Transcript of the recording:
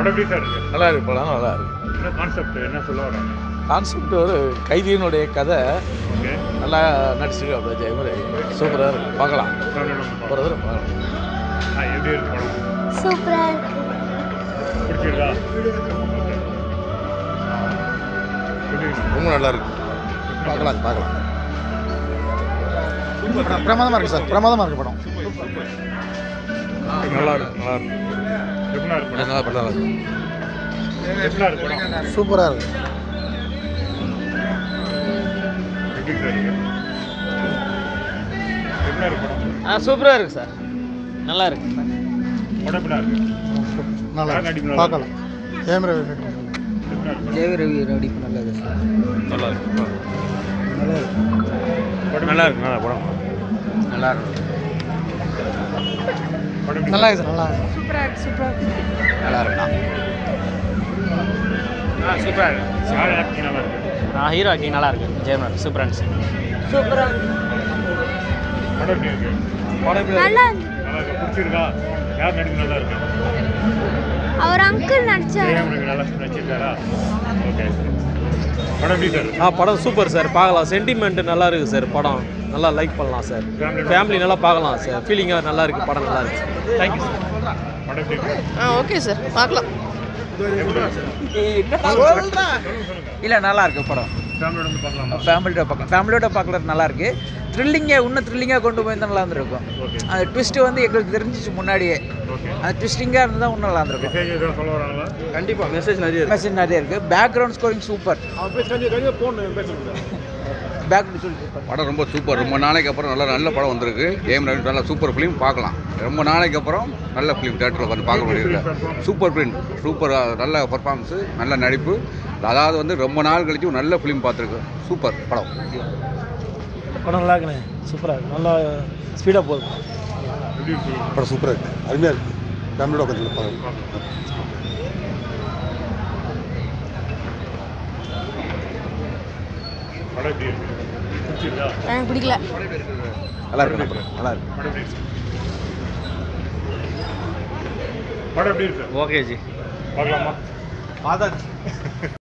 படம் எப்படி சார் இருக்கு நல்லா இருக்கு படம் நல்லா இருக்கு என்ன கான்செப்ட் என்ன சொல்ல வராங்க கான்செப்ட் ஒரு கைதியினுடைய கதை ஓகே நல்லா நடிச்சிருக்கு அப்படியே ஜெயமுறை சூப்பராக இருக்கு பார்க்கலாம் ஒரு தடவை பார்க்கலாம் ஆ எப்படி இருக்கு படம் சூப்பராக இருக்கு பிடிச்சிருக்கா எப்படி இருக்கு? ரொம்ப நல்லா இருக்கு பார்க்கலாம் பார்க்கலாம் பிரமாதமாக இருக்குது சார் பிரமாதமாக இருக்குது படம் நல்லா இருக்கு நல்லா இருக்கு எப்படிண்ணா இருக்கு படம் நல்லா படம் நல்லா இருக்கு எப்படிண்ணா இருக்கு படம் சூப்பராக இருக்குது எப்படி சார் இருக்கு எப்படிண்ணா இருக்கு படம் ஆ சூப்பராக இருக்குது சார் நல்லா இருக்கு படம் எப்படிண்ணா இருக்கு நல்லா யார் நடிப்பு இருக்கு நல்லா பார்க்கலாம் கேமரா எப்படிண்ணா இருக்கு ஜெய ரவி நடிப்பு நல்லது சார் நல்லா இருக்கு நல்லா இருக்கு படம் நல்லா இருக்கு நல்லா படம் நல்லா இருக்கு படம் எப்படி நல்லா இருக்குது நல்லா இருக்கு சூப்பராக இருக்கு சூப்பராக இருக்கு நல்லா இருக்குண்ணா ஆ சூப்பராக இருக்கு யார் ஆக்டிங் நல்லா இருக்கு ஆ ஹீரோ ஆக்டிங் நல்லா இருக்கு ஜெயமர் சூப்பராக இருந்துச்சு சூப்பராக இருக்கு படம் எப்படி இருக்கு படம் நல்லா இருந்தது நல்லா இருக்கு பிடிச்சிருக்கா யார் நடிப்பு நல்லா இருக்கு அவர் அங்கிள் நடிச்சார் ஜெயம் நல்லா நடிச்சிருக்காரா ஓகே படம் எப்படி சார் ஆ படம் சூப்பர் சார் பார்க்கலாம் சென்டிமெண்ட் நல்லா இருக்குது சார் படம் நல்லா லைக் பண்ணலாம் சார் ஃபேமிலி நல்லா பார்க்கலாம் சார் ஃபீலிங்காக நல்லா இருக்குது படம் நல்லா இருக்கு தேங்க்யூ சார் படம் எப்படி இருக்கு ஆ ஓகே சார் பார்க்கலாம் எப்படி இருக்கு? இல்லை நல்லா இருக்கு படம் ஃபேமிலியோட வந்து பார்க்கலாமா ஃபேமிலியோட பார்க்கலாம் ஃபேமிலியோட பார்க்கறது நல்லா இருக்கு த்ரில்லிங்காக இன்னும் த்ரில்லிங்காக கொண்டு போயிருந்தா நல்லா இருந்திருக்கும் ஓகே அந்த ட்விஸ்ட்டு வந்து எங்களுக்கு தெரிஞ்சிச்சு முன்னாடியே ஓகே அந்த ட்விஸ்டிங்காக இருந்தால் இன்னும் நல்லா இருந்திருக்கும் மெசேஜ் எதுவும் சொல்ல வராங்களா கண்டிப்பாக மெசேஜ் நிறைய இருக்கு மெசேஜ் நிறைய இருக்கு பேக்ரவுண்ட் ஸ்கோரிங் சூப்பர் பேக்ரவுண்ட் சொல்லி சூப்பர் படம் ரொம்ப சூப்பர் ரொம்ப நாளைக்கு அப்புறம் நல்ல நல்ல படம் வந்திருக்கு ஏம் ரவி நல்ல சூப்பர் ஃபிலிம் பார்க்கலாம் ரொம்ப நாளைக்கு அப்புறம் நல்ல ஃபிலிம் தேட்டரில் வந்து பார்க்க வேண்டியிருக்கு சூப்பர் ஃபிலிம் சூப்பர் நல்ல பர்ஃபார்மன்ஸு நல்ல நடிப்பு அதாவது வந்து ரொம்ப நாள் கழிச்சு ஒரு நல்ல ஃபிலிம் பார்த்துருக்கு சூப்பர் படம் படம் நல்லா இருக்குண்ணே சூப்பராக இருக்கு நல்லா ஸ்பீடாக போகுது எப்படி இருக்கு படம் சூப்பராக இருக்குது அருமையாக இருக்குது ஃபேமிலியோட உட்காந்து பார்க்கலாம் படம் எப்படி இருக்கு பிடிச்சிருக்கா எனக்கு பிடிக்கல நல்லா இருக்கு நல்லா இருக்கு படம் எப்படி இருக்கு படம் எப்படி இருக்கு ஓகே ஜி பார்க்கலாமா பார்த்தாச்சு